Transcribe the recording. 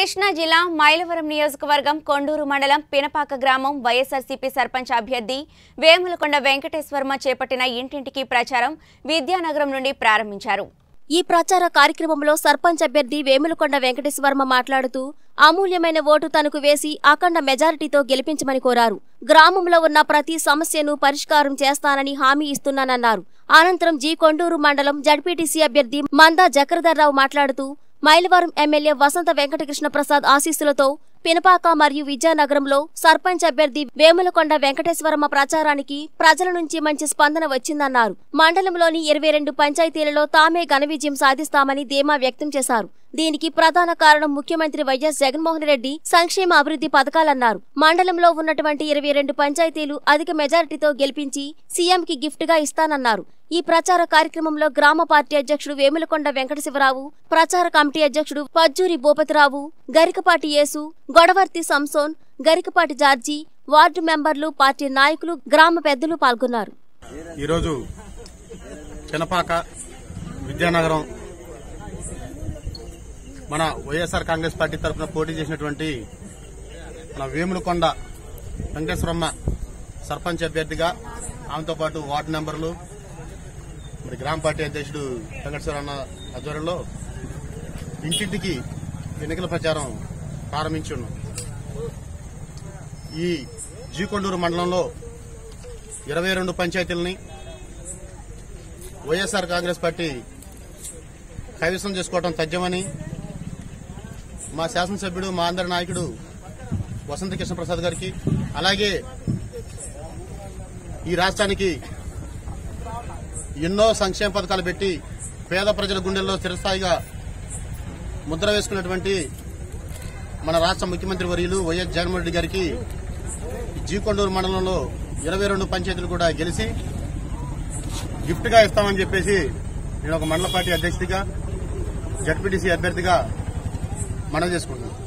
కృష్ణా జిల్లా మైలవరం నియోజకవర్గం కొండూరు మండలం పినపాక గ్రామం వైఎస్ఆర్సీపీ సర్పంచ్ అభ్యర్థి వేములకొండ వెంకటేశ్వర్మ చేపట్టిన ఇంటింటికి ప్రచారం విద్యానగరం నుండి ప్రారంభించారు ఈ ప్రచార కార్యక్రమంలో సర్పంచ్ అభ్యర్థి వేములకొండ వెంకటేశ్వర్మ మాట్లాడుతూ అమూల్యమైన ఓటు తనకు వేసి అఖండ మెజారిటీతో గెలిపించమని కోరారు గ్రామంలో ఉన్న ప్రతి సమస్యను పరిష్కారం చేస్తానని హామీ ఇస్తున్నానన్నారు అనంతరం జీ కొండూరు మండలం జడ్పీటీసీ అభ్యర్థి మందా జకరధర్రావు మాట్లాడుతూ మైలవరం ఎమ్మెల్యే వసంత వెంకటకృష్ణ ప్రసాద్ ఆశీస్సులతో పినపాక మరియు విజయనగరంలో సర్పంచ్ అభ్యర్థి వేములకొండ వెంకటేశ్వరమ్మ ప్రచారానికి ప్రజల నుంచి మంచి స్పందన వచ్చిందన్నారు మండలంలోని ఇరవై రెండు పంచాయతీలలో తామే ఘన విజయం సాధిస్తామని ధీమా వ్యక్తం చేశారు దీనికి ప్రధాన కారణం ముఖ్యమంత్రి వైఎస్ జగన్మోహన్ రెడ్డి సంక్షేమ అభివృద్ధి పథకాలన్నారు మండలంలో ఉన్నటువంటి ఇరవై రెండు పంచాయతీలు అధిక మెజారిటీతో గెలిపించి సీఎంకి గిఫ్ట్ గా ఇస్తానన్నారు ఈ ప్రచార కార్యక్రమంలో గ్రామ పార్టీ అధ్యక్షుడు వేములకొండ వెంకటశివరావు ప్రచార కమిటీ అధ్యక్షుడు Pajjuri Bhupathi Rao Garikapati Yesu Godavarthi Samson Garikapati George ward మెంబర్లు పార్టీ నాయకులు గ్రామ పెద్దలు పాల్గొన్నారు ఈరోజు చినపాక విద్యానగరం మన వైఎస్ఆర్ కాంగ్రెస్ పార్టీ తరఫున పోటీ చేసినటువంటి మన వేములకొండ వెంకటేశ్వరమ్మ సర్పంచ్ అభ్యర్థిగా ఆమెతో పాటు వార్డు మెంబర్లు మరి గ్రామ పార్టీ అధ్యక్షుడు వెంకటేశ్వరన్న ఆధ్వర్యంలో ఇంటింటికి ఎన్నికల ప్రచారం ప్రారంభించి ఉన్నాం ఈ జీకొండూరు మండలంలో ఇరవై రెండు పంచాయతీలని వైఎస్ఆర్ కాంగ్రెస్ పార్టీ కైవసం చేసుకోవడం తథ్యమని మా శాసనసభ్యుడు మా అందరి నాయకుడు వసంత కృష్ణప్రసాద్ గారికి అలాగే ఈ రాష్ట్రానికి ఎన్నో సంక్షేమ పథకాలు పెట్టి పేద ప్రజల గుండెల్లో చిరస్థాయిగా ముద్ర వేసుకున్నటువంటి మన రాష్ట్ర ముఖ్యమంత్రి వర్యులు వైఎస్ జగన్మోహన్ రెడ్డి గారికి జీకొండూరు మండలంలో ఇరవై రెండు పంచాయతీలు కూడా గెలిచి గిఫ్ట్ గా ఇస్తామని చెప్పేసి నేను ఒక మండల పార్టీ అధ్యక్షుడిగా జడ్పీటీసీ అభ్యర్థిగా మనవి చేసుకుంటున్నాను